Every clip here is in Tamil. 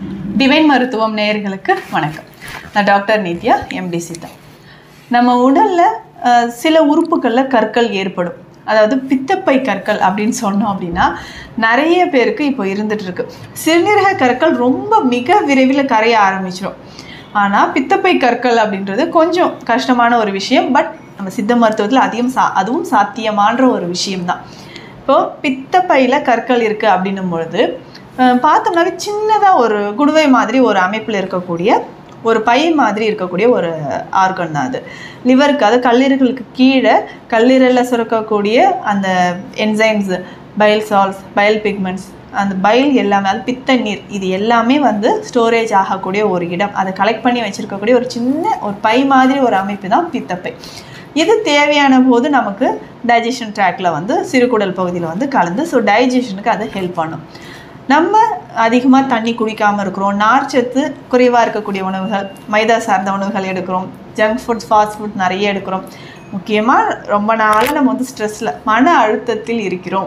டிவைன் மருத்துவம் நேயர்களுக்கு வணக்கம் நான் டாக்டர் நித்யா எம்டி சித்தா நம்ம உடலில் சில உறுப்புகளில் கற்கள் ஏற்படும் அதாவது பித்தப்பை கற்கள் அப்படின்னு சொன்னோம் அப்படின்னா நிறைய பேருக்கு இப்போ இருந்துட்டு இருக்கு சிறுநீரக கற்கள் ரொம்ப மிக விரைவில் கரைய ஆரம்பிச்சிடும் ஆனால் பித்தப்பை கற்கள் அப்படின்றது கொஞ்சம் கஷ்டமான ஒரு விஷயம் பட் நம்ம சித்த மருத்துவத்தில் அதிகம் சா அதுவும் சாத்தியமான ஒரு விஷயம்தான் இப்போது பித்தப்பையில் கற்கள் இருக்குது அப்படின்னும் பொழுது அஹ், பார்த்தோம்னாவே சின்னதாக ஒரு குடுவை மாதிரி ஒரு அமைப்பில் இருக்கக்கூடிய ஒரு பை மாதிரி இருக்கக்கூடிய ஒரு ஆர்கன் தான் அது லிவருக்கு அது கல்லீரலுக்கு கீழே கல்லீரலில் சுரக்கக்கூடிய அந்த enzymes bile salts bile pigments அந்த பைல் எல்லாமே அது பித்த நீர் இது எல்லாமே வந்து ஸ்டோரேஜ் ஆகக்கூடிய ஒரு இடம் அதை கலெக்ட் பண்ணி வச்சுருக்கக்கூடிய ஒரு சின்ன ஒரு பை மாதிரி ஒரு அமைப்பு தான் பித்தப்பை இது தேவையான போது நமக்கு டைஜஷன் ட்ராக்ல வந்து சிறுகுடல் பகுதியில் வந்து கலந்து ஸோ டைஜஷனுக்கு அது ஹெல்ப் பண்ணும் நம்ம அதிகமாக தண்ணி குடிக்காமல் இருக்கிறோம் நார்ச்சத்து குறைவாக இருக்கக்கூடிய உணவுகள் மைதா சார்ந்த உணவுகள் எடுக்கிறோம் ஜங்க் ஃபுட் ஃபாஸ்ட் ஃபுட் நிறைய எடுக்கிறோம் முக்கியமாக ரொம்ப நாளாக நம்ம வந்து ஸ்ட்ரெஸ்ஸில் மன அழுத்தத்தில் இருக்கிறோம்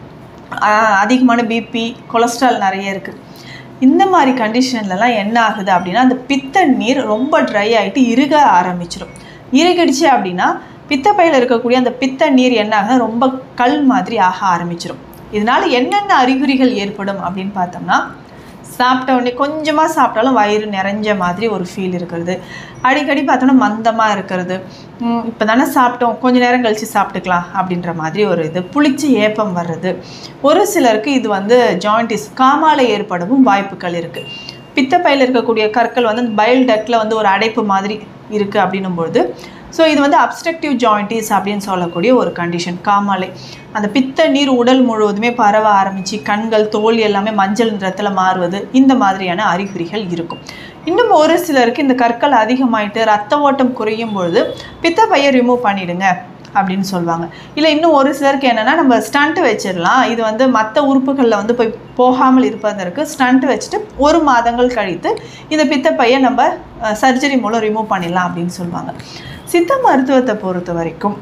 ஆஹ் அதிகமான பிபி கொலஸ்ட்ரால் நிறைய இருக்குது இந்த மாதிரி கண்டிஷன்லலாம் என்ன ஆகுது அப்படின்னா அந்த பித்த நீர் ரொம்ப ட்ரை ஆகிட்டு இறுக ஆரம்பிச்சிடும் இறுகிடுச்சு அப்படின்னா பித்தப்பையில் இருக்கக்கூடிய அந்த பித்த நீர் என்ன ஆகுதுன்னா ரொம்ப கல் மாதிரி ஆக ஆரம்பிச்சிடும் இதனால என்னென்ன அறிகுறிகள் ஏற்படும் அப்படின்னு பார்த்தோம்னா சாப்பிட்ட உடனே கொஞ்சமாக சாப்பிட்டாலும் வயிறு நிறைஞ்ச மாதிரி ஒரு ஃபீல் இருக்கிறது அடிக்கடி பார்த்தோன்னா மந்தமாக இருக்கிறது இப்போ தானே சாப்பிட்டோம் கொஞ்ச நேரம் கழித்து சாப்பிட்டுக்கலாம் அப்படின்ற மாதிரி ஒரு இது புளிச்சு ஏப்பம் வர்றது ஒரு சிலருக்கு இது வந்து ஜாயிண்டிஸ் காமாலை ஏற்படவும் வாய்ப்புகள் இருக்குது பித்தப்பையில் இருக்கக்கூடிய கற்கள் வந்து அந்த பைல் டக்டில் வந்து ஒரு அடைப்பு மாதிரி இருக்குது அப்படின்னும்பொழுது ஸோ இது வந்து அப்ஸ்ட்ரக்டிவ் ஜாயிண்டிஸ் அப்படின்னு சொல்லக்கூடிய ஒரு கண்டிஷன் காமாலை அந்த பித்த நீர் உடல் முழுவதுமே பரவ ஆரம்பித்து கண்கள் தோல் எல்லாமே மஞ்சள் நிறத்தில் மாறுவது இந்த மாதிரியான அறிகுறிகள் இருக்கும் இன்னும் ஒரு சிலருக்கு இந்த கற்கள் அதிகமாயிட்டு ரத்த ஓட்டம் குறையும் பொழுது பித்தப்பையை ரிமூவ் பண்ணிடுங்க அப்படின்னு சொல்லுவாங்க இல்லை இன்னும் ஒரு சிலருக்கு என்னென்னா நம்ம ஸ்டண்ட் வச்சிடலாம் இது வந்து மற்ற உறுப்புகளில் வந்து போய் போகாமல் இருப்பதற்கு ஸ்டண்ட் வச்சுட்டு ஒரு மாதங்கள் கழித்து இந்த பித்தப்பையை நம்ம சர்ஜரி மூலம் ரிமூவ் பண்ணிடலாம் அப்படின்னு சொல்லுவாங்க சித்த மருத்துவத்தை பொறுத்த வரைக்கும்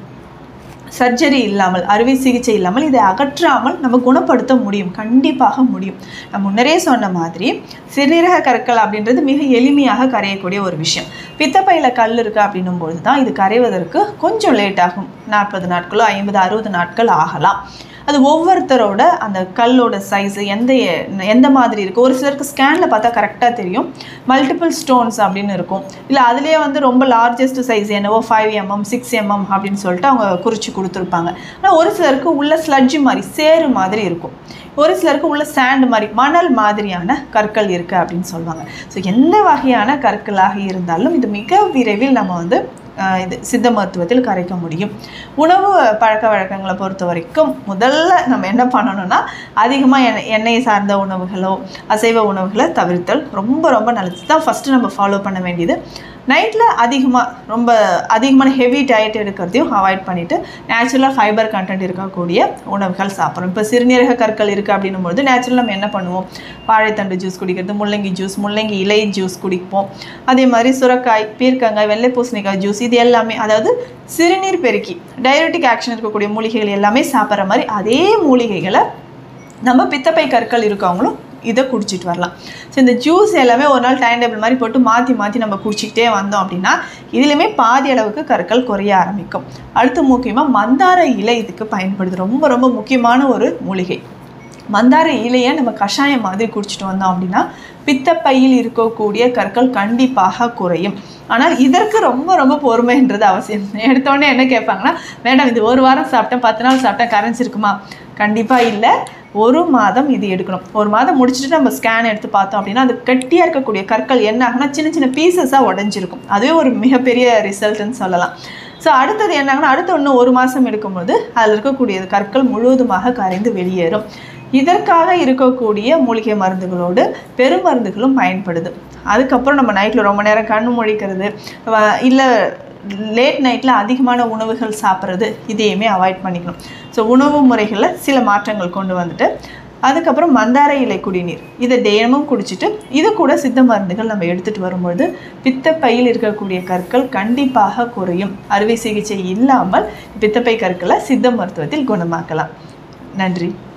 சர்ஜரி இல்லாமல் அறுவை சிகிச்சை இல்லாமல் இதை அகற்றாமல் நம்ம குணப்படுத்த முடியும் கண்டிப்பாக முடியும் நான் முன்னரே சொன்ன மாதிரி சிறுநீரக கற்கள் அப்படின்றது மிக எளிமையாக கரையக்கூடிய ஒரு விஷயம் பித்தப்பையில் கல் இருக்குது அப்படின்னும் பொழுது தான் இது கரைவதற்கு கொஞ்சம் லேட் ஆகும் நாற்பது நாட்களோ ஐம்பது அறுபது நாட்கள் ஆகலாம் அது ஒவ்வொருத்தரோட அந்த கல்லோட சைஸு எந்த எந்த மாதிரி இருக்குது ஒரு சிலருக்கு ஸ்கேனில் பார்த்தா கரெக்டாக தெரியும் மல்டிபிள் ஸ்டோன்ஸ் அப்படின்னு இருக்கும் இல்லை அதுலேயே வந்து ரொம்ப லார்ஜஸ்ட் சைஸ் என்னவோ ஃபைவ் எம்எம் சிக்ஸ் எம்எம் அப்படின்னு சொல்லிட்டு அவங்க குறித்து கொடுத்துருப்பாங்க ஆனால் ஒரு சிலருக்கு உள்ள ஸ்லட்ஜு மாதிரி சேறு மாதிரி இருக்கும் ஒரு சிலருக்கு உள்ள சாண்ட் மாதிரி மணல் மாதிரியான கற்கள் இருக்குது அப்படின்னு சொல்லுவாங்க ஸோ எந்த வகையான கற்களாக இருந்தாலும் இது மிக விரைவில் நம்ம வந்து ஆஹ் இது சித்த மருத்துவத்தில் கரைக்க முடியும் உணவு பழக்க வழக்கங்களை பொறுத்த வரைக்கும் முதல்ல நம்ம என்ன பண்ணணும்னா அதிகமாக எண்ணெய் எண்ணெய் சார்ந்த உணவுகளோ அசைவ உணவுகளை தவிர்த்தல் ரொம்ப ரொம்ப நல்லது தான் ஃபஸ்ட்டு நம்ம ஃபாலோ பண்ண வேண்டியது நைட்டில் அதிகமாக ரொம்ப அதிகமான ஹெவி டயட் எடுக்கிறதையும் அவாய்ட் பண்ணிவிட்டு நேச்சுரலாக ஃபைபர் கண்டென்ட் இருக்கக்கூடிய உணவுகள் சாப்பிட்றோம் இப்போ சிறுநீரக கற்கள் இருக்குது அப்படின்னும் பொழுது நேச்சுரல் நம்ம என்ன பண்ணுவோம் வாழைத்தண்டு ஜூஸ் குடிக்கிறது முள்ளங்கி ஜூஸ் முள்ளங்கி இலை ஜூஸ் குடிப்போம் அதே மாதிரி சுரக்காய் பீர்க்கங்காய் வெள்ளை பூசணிக்காய் ஜூஸ் இது எல்லாமே அதாவது சிறுநீர் பெருக்கி டயபெட்டிக் ஆக்ஷன் இருக்கக்கூடிய மூலிகைகள் எல்லாமே சாப்பிட்ற மாதிரி அதே மூலிகைகளை நம்ம பித்தப்பை கற்கள் இருக்கவங்களும் இதை குடிச்சிட்டு வரலாம் ஸோ இந்த ஜூஸ் எல்லாமே ஒரு நாள் டைம் டேபிள் மாதிரி போட்டு மாற்றி மாற்றி நம்ம குடிச்சிக்கிட்டே வந்தோம் அப்படின்னா இதுலேயுமே பாதி அளவுக்கு கற்கள் குறைய ஆரம்பிக்கும் அடுத்து முக்கியமாக மந்தார இலை இதுக்கு பயன்படுது ரொம்ப ரொம்ப முக்கியமான ஒரு மூலிகை மந்தார இலையை நம்ம கஷாயம் மாதிரி குடிச்சிட்டு வந்தோம் அப்படின்னா பித்தப்பையில் இருக்கக்கூடிய கற்கள் கண்டிப்பாக குறையும் ஆனால் இதற்கு ரொம்ப ரொம்ப பொறுமைன்றது அவசியம் எடுத்தோடனே என்ன கேட்பாங்கன்னா மேடம் இது ஒரு வாரம் சாப்பிட்டேன் பத்து நாள் சாப்பிட்டேன் கரைஞ்சிருக்குமா கண்டிப்பாக இல்லை ஒரு மாதம் இது எடுக்கணும் ஒரு மாதம் முடிச்சுட்டு நம்ம ஸ்கேன் எடுத்து பார்த்தோம் அப்படின்னா அது கட்டியாக இருக்கக்கூடிய கற்கள் என்ன ஆகுனா சின்ன சின்ன பீசஸாக உடஞ்சிருக்கும் அதுவே ஒரு மிகப்பெரிய ரிசல்ட்னு சொல்லலாம் ஸோ அடுத்தது என்னாங்கன்னா அடுத்த இன்னும் ஒரு மாதம் எடுக்கும்போது அதில் இருக்கக்கூடிய கற்கள் முழுவதுமாக கரைந்து வெளியேறும் இதற்காக இருக்கக்கூடிய மூலிகை மருந்துகளோடு பெருமருந்துகளும் பயன்படுது அதுக்கப்புறம் நம்ம நைட்டில் ரொம்ப நேரம் கண்ணு முழிக்கிறது இல்லை லேட் நைட்டில் அதிகமான உணவுகள் சாப்பிட்றது இதையுமே அவாய்ட் பண்ணிக்கணும் ஸோ உணவு முறைகளில் சில மாற்றங்கள் கொண்டு வந்துட்டு அதுக்கப்புறம் மந்தார இலை குடிநீர் இதை தினமும் குடிச்சிட்டு இது கூட சித்த மருந்துகள் நம்ம எடுத்துகிட்டு வரும்பொழுது பித்தப்பையில் இருக்கக்கூடிய கற்கள் கண்டிப்பாக குறையும் அறுவை சிகிச்சை இல்லாமல் பித்தப்பை கற்களை சித்த மருத்துவத்தில் குணமாக்கலாம் நன்றி